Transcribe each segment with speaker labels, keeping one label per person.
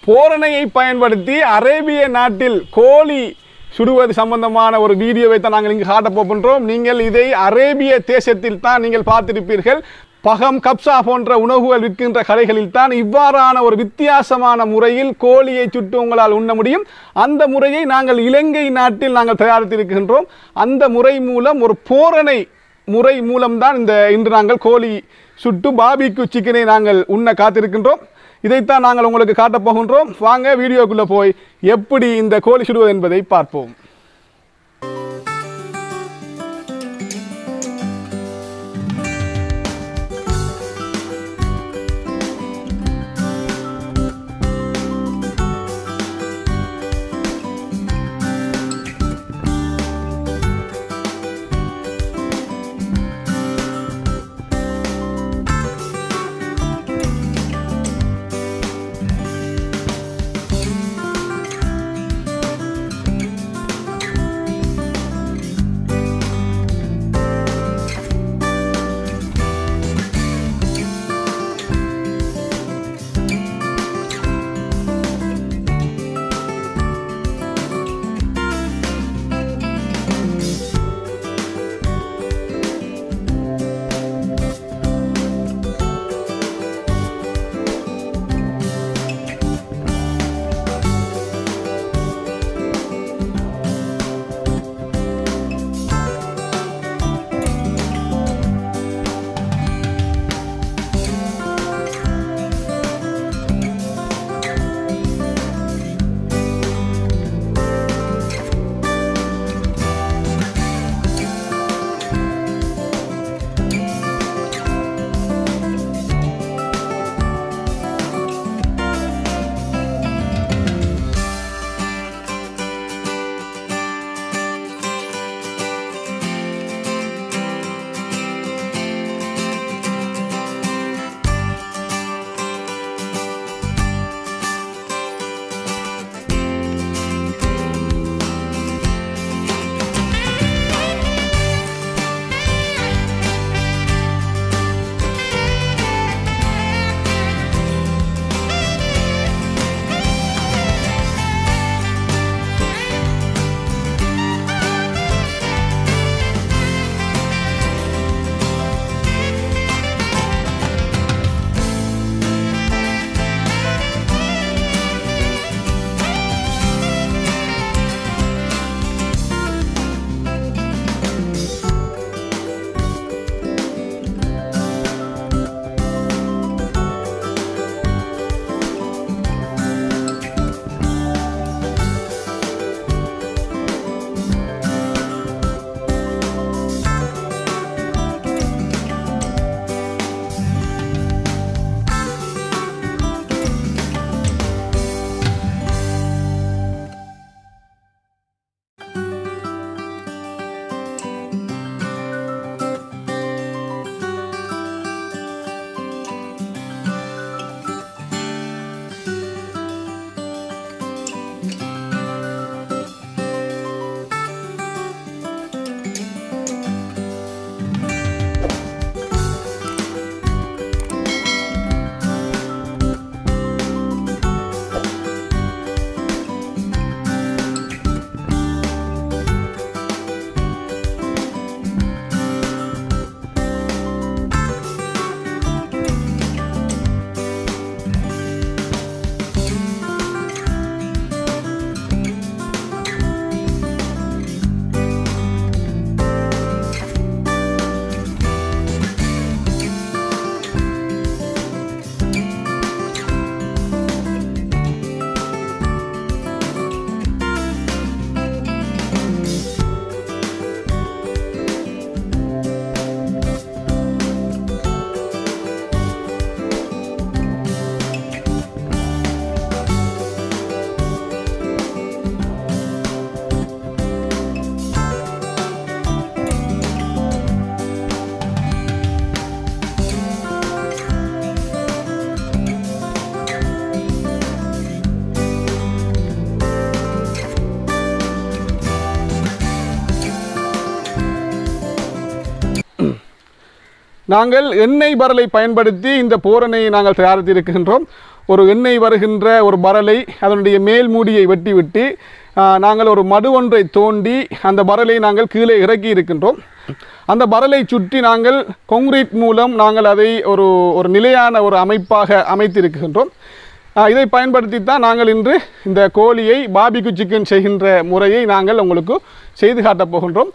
Speaker 1: போரணையை பயன்படுத்தி அரேபிய நாட்டில் கோழி சுடுவது சம்பந்தமான ஒரு வீடியோவை தான் நாங்கள் இங்கு காட்டப் போகின்றோம் நீங்கள் இதை அரேபிய தேசத்தில் தான் நீங்கள் பார்த்திருப்பீர்கள் பகம் கப்சா போன்ற உணவுகள் விற்கின்ற கடைகளில் தான் இவ்வாறான ஒரு வித்தியாசமான முறையில் கோழியை சுட்டு உங்களால் உண்ண முடியும் அந்த முறையை நாங்கள் இலங்கை நாட்டில் நாங்கள் தயாரித்திருக்கின்றோம் அந்த முறை மூலம் ஒரு போரணை முறை மூலம்தான் இந்த இன்று நாங்கள் கோழி சுட்டு பாபிக்கு சிக்கனை நாங்கள் உண்ண காத்திருக்கின்றோம் இதைத்தான் நாங்கள் உங்களுக்கு காட்டப் போகின்றோம் வாங்க வீடியோக்குள்ளே போய் எப்படி இந்த கோழி சுடுவது என்பதை பார்ப்போம் நாங்கள் எண்ணெய் பரலை பயன்படுத்தி இந்த போரணையை நாங்கள் தயாரித்து இருக்கின்றோம் ஒரு எண்ணெய் வருகின்ற ஒரு பரலை அதனுடைய மேல் மூடியை வெட்டிவிட்டு ஆ, நாங்கள் ஒரு மடு ஒன்றை தோண்டி அந்த பரலை நாங்கள் கீழே இறக்கி இருக்கின்றோம் அந்த பரலை சுற்றி நாங்கள் கொங்கிரீட் மூலம் நாங்கள் அதை ஒரு ஒரு நிலையான ஒரு அமைப்பாக அமைத்திருக்கின்றோம் ஆ, இதை பயன்படுத்தி தான் நாங்கள் இன்று இந்த கோழியை பாபிக்கு சிக்கன் செய்கின்ற முறையை நாங்கள் உங்களுக்கு செய்து காட்டப் போகின்றோம்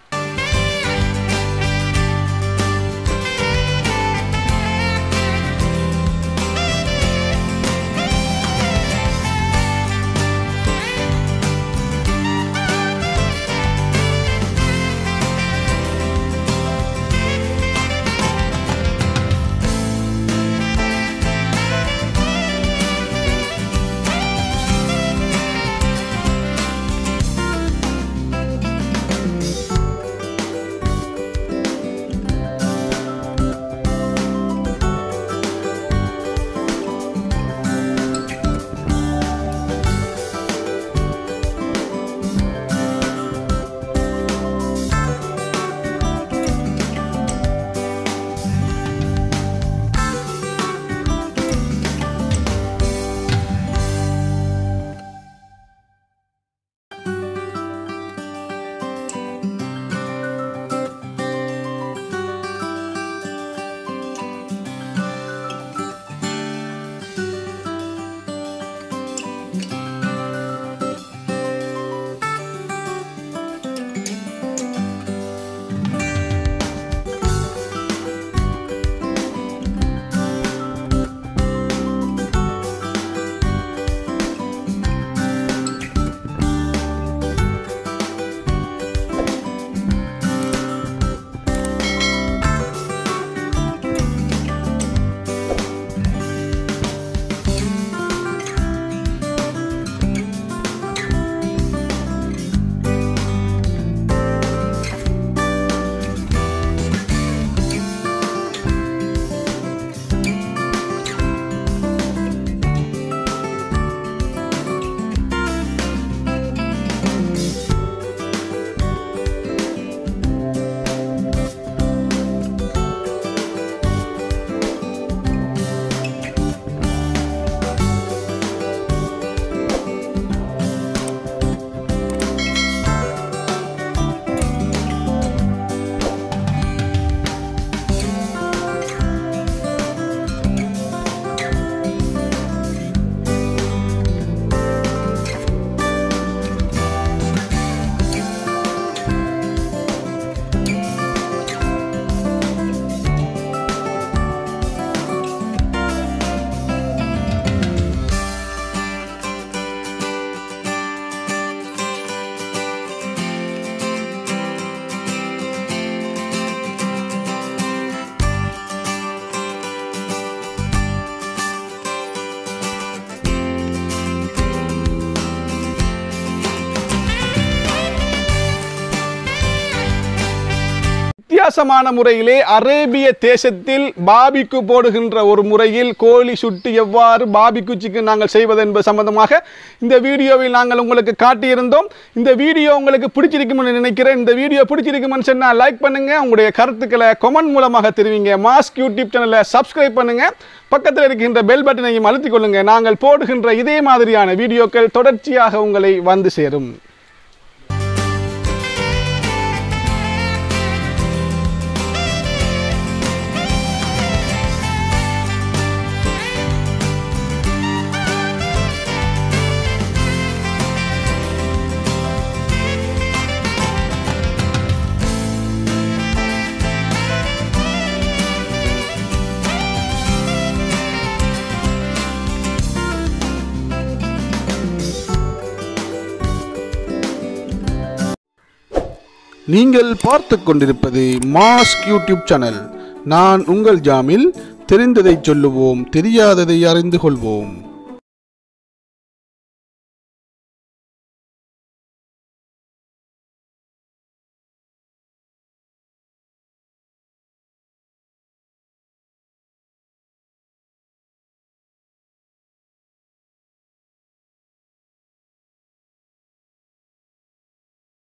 Speaker 1: வித்தியாசமான முறையிலே அரேபிய தேசத்தில் பாபிக்கு போடுகின்ற ஒரு முறையில் கோழி சுட்டு எவ்வாறு பாபிக்கு சிக்கன் நாங்கள் செய்வது என்பது சம்பந்தமாக இந்த வீடியோவில் நாங்கள் உங்களுக்கு காட்டியிருந்தோம் இந்த வீடியோ உங்களுக்கு பிடிச்சிருக்கும்னு நினைக்கிறேன் இந்த வீடியோ பிடிச்சிருக்குமென்னு சொன்னால் லைக் பண்ணுங்க உங்களுடைய கருத்துக்களை கொமெண்ட் மூலமாக தெரிவிங்க மாஸ்க் யூடியூப் சேனலை சப்ஸ்கிரைப் பண்ணுங்க பக்கத்தில் இருக்கின்ற பெல் பட்டனையும் அழுத்திக் கொள்ளுங்க நாங்கள் போடுகின்ற இதே மாதிரியான வீடியோக்கள் தொடர்ச்சியாக உங்களை வந்து சேரும் நீங்கள் பார்த்து கொண்டிருப்பது மாஸ்க் யூடியூப் சேனல் நான் உங்கள் ஜாமில் தெரிந்ததை சொல்லுவோம் தெரியாததை அறிந்து கொள்வோம்